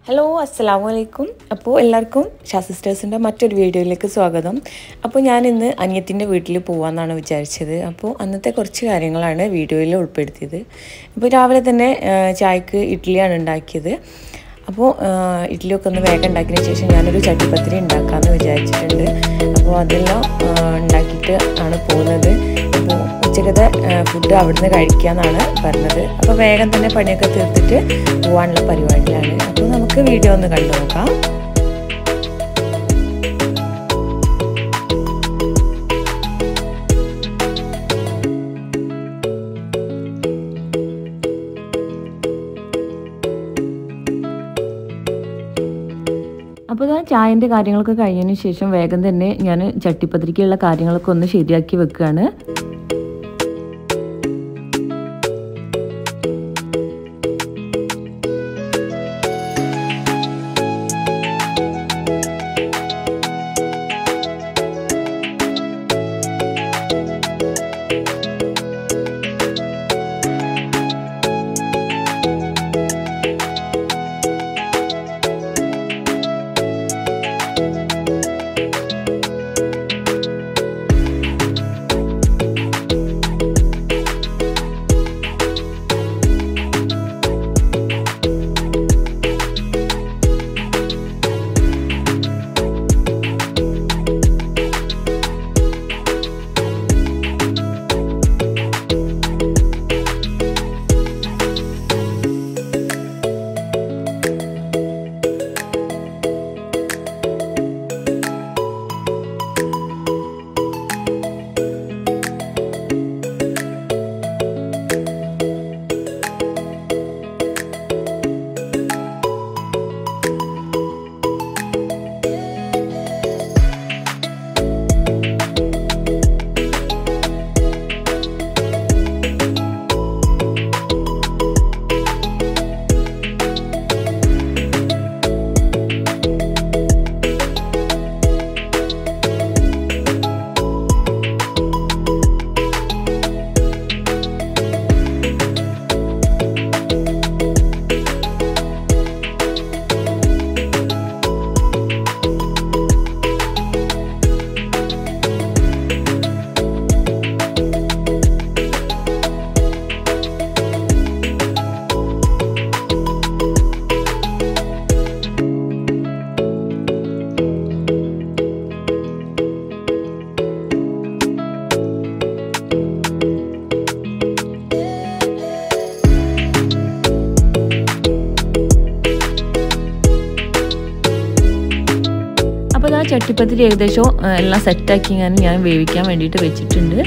hello അസ്സലാമു അലൈക്കും അപ്പോൾ എല്ലാവർക്കും ഷാ സിസ്റ്റേഴ്സിൻ്റെ മറ്റൊരു വീഡിയോയിലേക്ക് സ്വാഗതം അപ്പോൾ ഞാൻ ഇന്ന് അനിയത്തിൻ്റെ വീട്ടിൽ പോകാമെന്നാണ് വിചാരിച്ചത് അപ്പോൾ അന്നത്തെ കുറച്ച് കാര്യങ്ങളാണ് വീഡിയോയിൽ ഉൾപ്പെടുത്തിയത് ഇപ്പോൾ രാവിലെ തന്നെ ആ, ചായക്ക് ഇഡ്ഡലിയാണ് ഉണ്ടാക്കിയത് അപ്പോൾ ആ, ഇഡ്ഡലിയൊക്കെ ഒന്ന് വേഗം ഉണ്ടാക്കിയതിന് ശേഷം ഞാനൊരു ചട്ടിപ്പത്തിരി ഉണ്ടാക്കാമെന്ന് വിചാരിച്ചിട്ടുണ്ട് അപ്പോൾ അതെല്ലാം ആ, ഉണ്ടാക്കിയിട്ട് ആണ് പോകുന്നത് അപ്പോൾ ഉച്ചക്കത്തെ ഫുഡ് അവിടുന്ന് കഴിക്കാമെന്നാണ് പറഞ്ഞത് അപ്പോൾ വേഗം തന്നെ പണിയൊക്കെ തീർത്തിട്ട് പോകാനുള്ള പരിപാടിയിലാണ് അപ്പോൾ നമുക്ക് വീഡിയോ ഒന്ന് കണ്ടു നോക്കാം അപ്പോൾ ഞാൻ ചായൻ്റെ കാര്യങ്ങളൊക്കെ കഴിഞ്ഞതിന് ശേഷം വേഗം തന്നെ ഞാൻ ചട്ടിപ്പത്തിരിക്കുള്ള കാര്യങ്ങളൊക്കെ ഒന്ന് ശരിയാക്കി വെക്കുകയാണ് അപ്പോൾ ആ ചട്ടിപ്പത്തിരി ഏകദേശം ആ, എല്ലാം സെറ്റാക്കി ഞാൻ ഞാൻ വേവിക്കാൻ വേണ്ടിയിട്ട് വെച്ചിട്ടുണ്ട്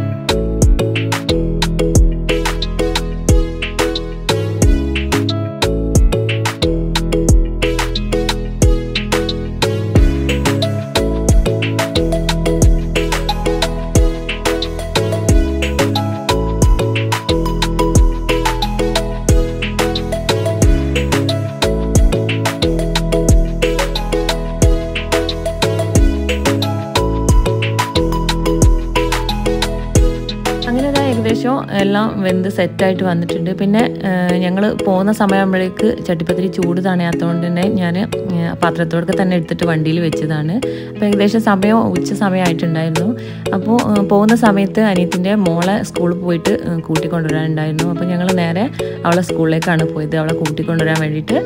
അങ്ങനെ ഇതാ ഏകദേശം എല്ലാം വെന്ത് സെറ്റായിട്ട് വന്നിട്ടുണ്ട് പിന്നെ ഞങ്ങൾ പോകുന്ന സമയമാകുമ്പോഴേക്ക് ചട്ടിപ്പത്തിരി ചൂട് തണയാത്തതുകൊണ്ട് തന്നെ ഞാൻ പാത്രത്തോടൊക്കെ തന്നെ എടുത്തിട്ട് വണ്ടിയിൽ വെച്ചതാണ് അപ്പോൾ ഏകദേശം സമയം ഉച്ച സമയമായിട്ടുണ്ടായിരുന്നു അപ്പോൾ ആ, പോകുന്ന സമയത്ത് അനിയത്തിൻ്റെ മോളെ സ്കൂളിൽ പോയിട്ട് ആ, കൂട്ടിക്കൊണ്ടുവരാനുണ്ടായിരുന്നു അപ്പോൾ ഞങ്ങൾ നേരെ അവളെ സ്കൂളിലേക്കാണ് പോയത് അവളെ കൂട്ടിക്കൊണ്ടുവരാൻ വേണ്ടിയിട്ട്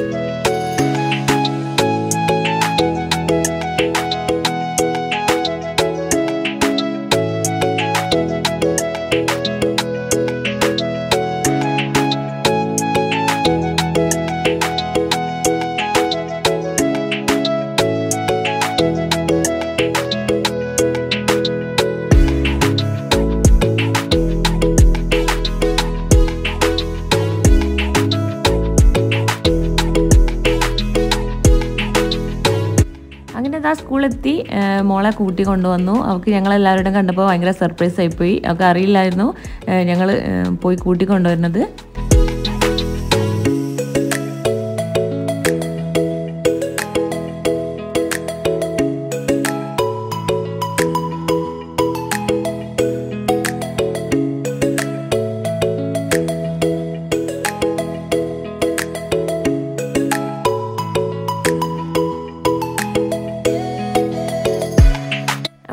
അങ്ങനെ ഇതാ സ്കൂളെത്തി ആ, മോളെ കൂട്ടി കൊണ്ടുവന്നു അവൾക്ക് ഞങ്ങളെല്ലാവരുടെയും കണ്ടപ്പോൾ ഭയങ്കര സർപ്രൈസ് ആയിപ്പോയി അവൾക്ക് അറിയില്ലായിരുന്നു ഞങ്ങൾ പോയി കൂട്ടി കൊണ്ടുവരുന്നത്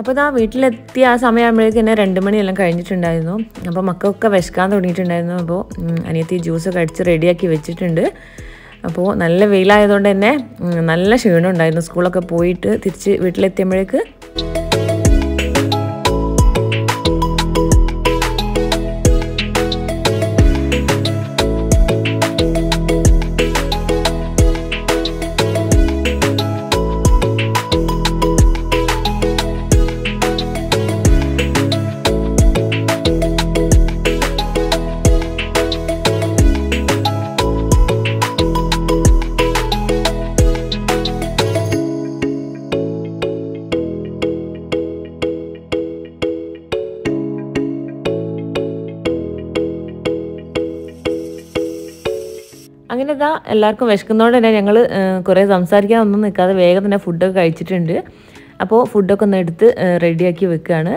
അപ്പോൾ ഇതാ വീട്ടിലെത്തിയ ആ സമയമാകുമ്പോഴേക്കും തന്നെ രണ്ട് മണിയെല്ലാം കഴിഞ്ഞിട്ടുണ്ടായിരുന്നു അപ്പോൾ മക്കൾക്കൊക്കെ വിശക്കാൻ തുടങ്ങിയിട്ടുണ്ടായിരുന്നു അപ്പോൾ ഉം, അനിയത്തി ജ്യൂസൊക്കെ അടിച്ച് റെഡിയാക്കി വെച്ചിട്ടുണ്ട് അപ്പോൾ നല്ല വെയിലായതുകൊണ്ട് തന്നെ ഉം, നല്ല ക്ഷീണം ഉണ്ടായിരുന്നു സ്കൂളൊക്കെ പോയിട്ട് തിരിച്ച് വീട്ടിലെത്തിയപ്പോഴേക്ക് അങ്ങനെ ഇതാ എല്ലാവർക്കും വിശക്കുന്നതുകൊണ്ട് തന്നെ ഞങ്ങൾ കുറേ സംസാരിക്കാൻ ഒന്നും നിൽക്കാതെ വേഗം തന്നെ ഫുഡൊക്കെ കഴിച്ചിട്ടുണ്ട് അപ്പോൾ ഫുഡൊക്കെ ഒന്ന് എടുത്ത് റെഡിയാക്കി വെക്കുകയാണ്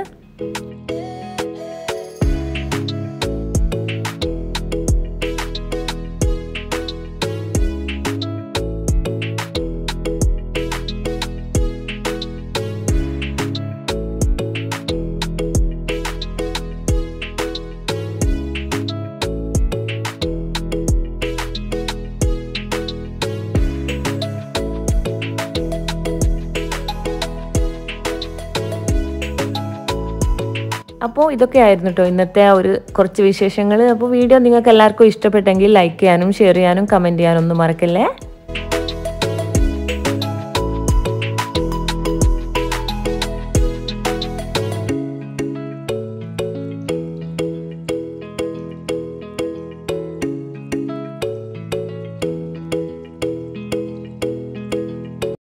അപ്പോൾ ഇതൊക്കെ ആയിരുന്നു കേട്ടോ ഇന്നത്തെ ആ ഒരു കുറച്ച് വിശേഷങ്ങൾ അപ്പോൾ വീഡിയോ നിങ്ങൾക്ക് എല്ലാവർക്കും ഇഷ്ടപ്പെട്ടെങ്കിൽ ലൈക്ക് ചെയ്യാനും ഷെയർ ചെയ്യാനും കമൻറ്റ് ചെയ്യാനും ഒന്നും മറക്കല്ലേ